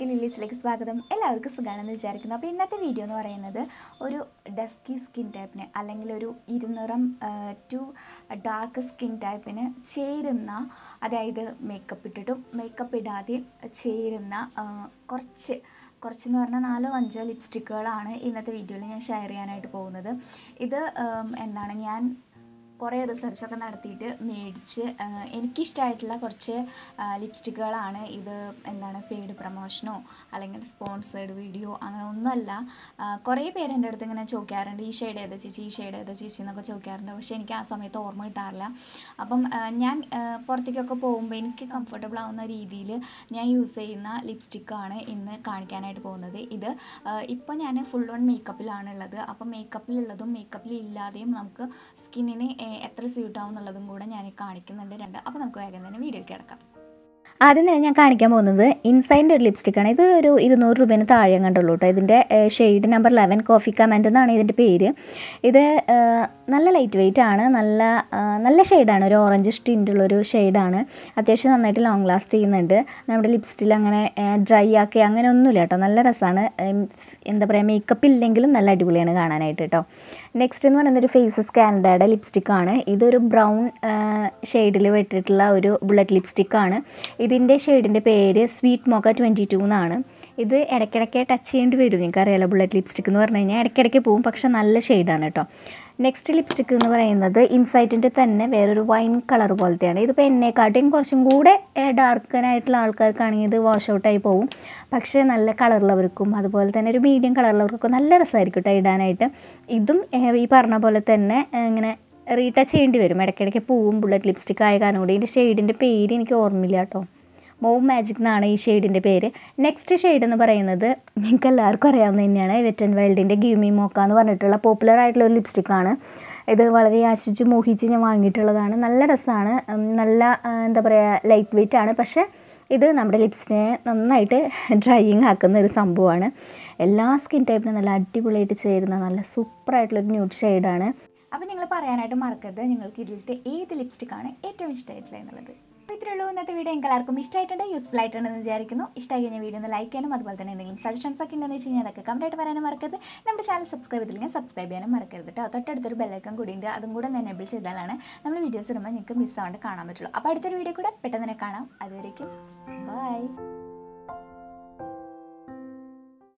കൂട്ടുകാർക്ക് ലില്ലീസിലേക്ക് സ്വാഗതം എല്ലാവർക്കും സുഖമാണെന്ന് വിചാരിക്കുന്നു അപ്പോൾ ഇന്നത്തെ വീഡിയോ എന്ന് പറയുന്നത് ഒരു ഡസ്കി സ്കിൻ ടൈപ്പിന് അല്ലെങ്കിൽ ഒരു ഇരുനിറം ടു ഡാർക്ക് സ്കിൻ ടൈപ്പിന് ചേരുന്ന അതായത് മേക്കപ്പ് ഇട്ടിട്ടും മേക്കപ്പ് ഇടാതെ ചേരുന്ന ആ, കുറച്ച് കുറച്ചെന്ന് പറഞ്ഞാൽ നാലോ അഞ്ചോ ലിപ്സ്റ്റിക്കുകളാണ് ഇന്നത്തെ വീഡിയോയിൽ ഞാൻ ഷെയർ ചെയ്യാനായിട്ട് പോകുന്നത് ഇത് ഉം, എന്താണ് ഞാൻ കുറേ റിസർച്ചൊക്കെ നടത്തിയിട്ട് മേടിച്ച് ആ, എനിക്കിഷ്ടമായിട്ടുള്ള കുറച്ച് ആ, ലിപ്സ്റ്റിക്കുകളാണ് ഇത് എന്താണ് പെയ്ഡ് പ്രൊമോഷനോ അല്ലെങ്കിൽ സ്പോൺസേഡ് വീഡിയോ അങ്ങനെ ഒന്നുമല്ല ആ, കുറേ പേര് എൻ്റെ അടുത്ത് ഇങ്ങനെ ചോദിക്കാറുണ്ട് ഈ ഷെയ്ഡ് ഏതാ ചേച്ചി ഈ ഷെയ്ഡ് ഏതാ ചേച്ചി എന്നൊക്കെ ചോദിക്കാറുണ്ട് പക്ഷേ എനിക്ക് ആ സമയത്ത് ഓർമ്മ കിട്ടാറില്ല അപ്പം ആ, ഞാൻ ആ, പുറത്തേക്കൊക്കെ പോകുമ്പോൾ എനിക്ക് കംഫർട്ടബിൾ ആവുന്ന രീതിയിൽ ഞാൻ യൂസ് ചെയ്യുന്ന ലിപ്സ്റ്റിക്കാണ് ഇന്ന് കാണിക്കാനായിട്ട് പോകുന്നത് ഇത് ഇപ്പോൾ ഞാൻ ഫുൾ ഓൺ മേക്കപ്പിലാണുള്ളത് അപ്പം മേക്കപ്പിലുള്ളതും മേക്കപ്പിൽ ഇല്ലാതെയും നമുക്ക് സ്കിന്നിന് എത്ര സ്യൂട്ട് ആവും എന്നുള്ളതും കൂടെ ഞാൻ കാണിക്കുന്നുണ്ട് രണ്ട് അപ്പോൾ നമുക്ക് വേഗം തന്നെ വീഡിയോയിൽ കിടക്കാം ആദ്യം തന്നെ ഞാൻ കാണിക്കാൻ പോകുന്നത് ഇൻസൈഡിൻ്റെ ഒരു ലിപ്സ്റ്റിക്കാണ് ഇത് ഒരു ഇരുന്നൂറ് രൂപേന് താഴെ കണ്ടുള്ളൂ കേട്ടോ ഇതിൻ്റെ shade number eleven coffee comment എന്നാണ് ഇതിൻ്റെ പേര് ഇത് ആ, നല്ല ലൈറ്റ് വെയിറ്റ് ആണ് നല്ല ആ, നല്ല ഷെയ്ഡാണ് ഒരു ഓറഞ്ച് ടിൻ്റുള്ളൊരു ഷെയ്ഡാണ് അത്യാവശ്യം നന്നായിട്ട് ലോങ് ലാസ്റ്റ് ചെയ്യുന്നുണ്ട് നമ്മുടെ ലിപ്സ്റ്റിൽ അങ്ങനെ ഡ്രൈ ആക്കി അങ്ങനെ ഒന്നുമില്ല കേട്ടോ നല്ല രസമാണ് എന്താ പറയുക മേക്കപ്പ് ഇല്ലെങ്കിലും നല്ല അടിപൊളിയാണ് കാണാനായിട്ട് കേട്ടോ നെക്സ്റ്റ് എന്ന് പറയുന്നത് ഒരു ഫേസസ് കാനഡയുടെ ലിപ്സ്റ്റിക്കാണ് ഇതൊരു ബ്രൗൺ ഷെയ്ഡിൽ വെട്ടിയിട്ടുള്ള ഒരു ബുള്ളറ്റ് ലിപ്സ്റ്റിക്കാണ് ഇതിൻ്റെ ഷെയ്ഡിൻ്റെ പേര് സ്വീറ്റ് മൊക്ക ട്വൻറ്റി ടു എന്നാണ് ഇത് ഇടയ്ക്കിടയ്ക്ക് ടച്ച് ചെയ്യേണ്ടി വരും നിങ്ങൾക്ക് അറിയാലോ ബുള്ളറ്റ് ലിപ്സ്റ്റിക് എന്ന് പറഞ്ഞു കഴിഞ്ഞാൽ ഇടയ്ക്കിടയ്ക്ക് പോവും പക്ഷെ നല്ല ഷെയ്ഡാണ് കേട്ടോ നെക്സ്റ്റ് ലിപ്സ്റ്റിക് എന്ന് പറയുന്നത് ഇൻസൈറ്റിൻ്റെ തന്നെ വേറൊരു വൈൻ കളർ പോലത്തെയാണ് ഇതിപ്പോൾ എന്നെക്കാട്ടിയും കുറച്ചും കൂടെ ഡാർക്കനായിട്ടുള്ള ആൾക്കാർക്കാണെങ്കിൽ ഇത് വാഷ് ഔട്ടായി പോവും പക്ഷേ നല്ല കളറുള്ളവർക്കും അതുപോലെ തന്നെ ഒരു മീഡിയം കളറുള്ളവർക്കൊക്കെ നല്ല രസമായിരിക്കും കേട്ടോ ഇടാനായിട്ട് ഇതും ഏഹ്, ഈ പറഞ്ഞ പോലെ തന്നെ ഏഹ്, ഇങ്ങനെ റീടച്ച് ചെയ്യേണ്ടി വരും ഇടയ്ക്കിടയ്ക്ക് പൂവും ബുള്ളറ്റ് ലിപ്സ്റ്റിക് ആയ കാരണം കൂടി ഇതിൻ്റെ ഷെയ്ഡിൻ്റെ പേര് എനിക്ക് ഓർമ്മയില്ല കേട്ടോ മോവ് മാജിക് എന്നാണ് ഈ ഷെയ്ഡിൻ്റെ പേര് നെക്സ്റ്റ് ഷെയ്ഡ് എന്ന് പറയുന്നത് നിങ്ങൾക്ക് എല്ലാവർക്കും അറിയാവുന്ന തന്നെയാണ് വെറ്റ് ആൻഡ് വൈൽഡിൻ്റെ ഗിമി മോക്ക എന്ന് പറഞ്ഞിട്ടുള്ള പോപ്പുലർ ആയിട്ടുള്ള ഒരു ലിപ്സ്റ്റിക്കാണ് ഇത് വളരെ ആശിച്ച് മോഹിച്ച് ഞാൻ വാങ്ങിയിട്ടുള്ളതാണ് നല്ല രസമാണ് ഉം, നല്ല ആ, എന്താ പറയുക ലൈറ്റ് വെയിറ്റ് ആണ് പക്ഷേ ഇത് നമ്മുടെ ലിപ്സിനെ നന്നായിട്ട് ഡ്രൈയിങ് ആക്കുന്ന ഒരു സംഭവമാണ് എല്ലാ സ്കിൻ ടൈപ്പിനും നല്ല അടിപൊളിയായിട്ട് ചേരുന്ന നല്ല സൂപ്പറായിട്ടുള്ളൊരു ന്യൂഡ് ഷെയ്ഡാണ് അപ്പോൾ നിങ്ങൾ പറയാനായിട്ട് മറക്കരുത് നിങ്ങൾക്ക് ഇതിലത്തെ ഏത് ലിപ്സ്റ്റിക്കാണ് ഏറ്റവും ഇഷ്ടമായിട്ടുള്ളത് എന്നുള്ളത് അപ്പോൾ ഇത്രയേ ഉള്ളൂ ഇന്നത്തെ വീഡിയോ നിങ്ങൾക്ക് എല്ലാവർക്കും ഇഷ്ടമായിട്ടുണ്ട് യൂസ്ഫുൾ ആയിട്ടുണ്ടെന്ന് വിചാരിക്കുന്നു ഇഷ്ടമായി കഴിഞ്ഞ വീഡിയോ ഒന്ന് ലൈക്ക് ചെയ്യാനും അതുപോലെ തന്നെ എന്തെങ്കിലും സജഷൻസ് ഒക്കെ ഉണ്ടെന്ന് വെച്ച് കഴിഞ്ഞാൽ അതൊക്കെ കമൻറ്റ് ആയിട്ട് പറയാനും മറക്കരുത് നമ്മുടെ ചാനൽ സബ്സ്ക്രൈബ് ചെയ്തില്ലെങ്കിൽ സബ്സ്ക്രൈബ് ചെയ്യാനും മറക്കരുത് കേട്ടോ തൊട്ടടുത്തൊരു ബെല്ലൈക്കൺ കൂടി ഉണ്ട് അതും കൂടെ ഒന്ന് എനേബിൾ ചെയ്താലാണ് നമ്മൾ വീഡിയോസ് ഇടുമ്പോൾ നിങ്ങൾക്ക് മിസ് ആവാണ്ട് കാണാൻ പറ്റുള്ളൂ അപ്പോൾ അടുത്തൊരു വീഡിയോ കൂടെ പെട്ടെന്ന് തന്നെ കാണാം അതുവരേക്കും ബൈ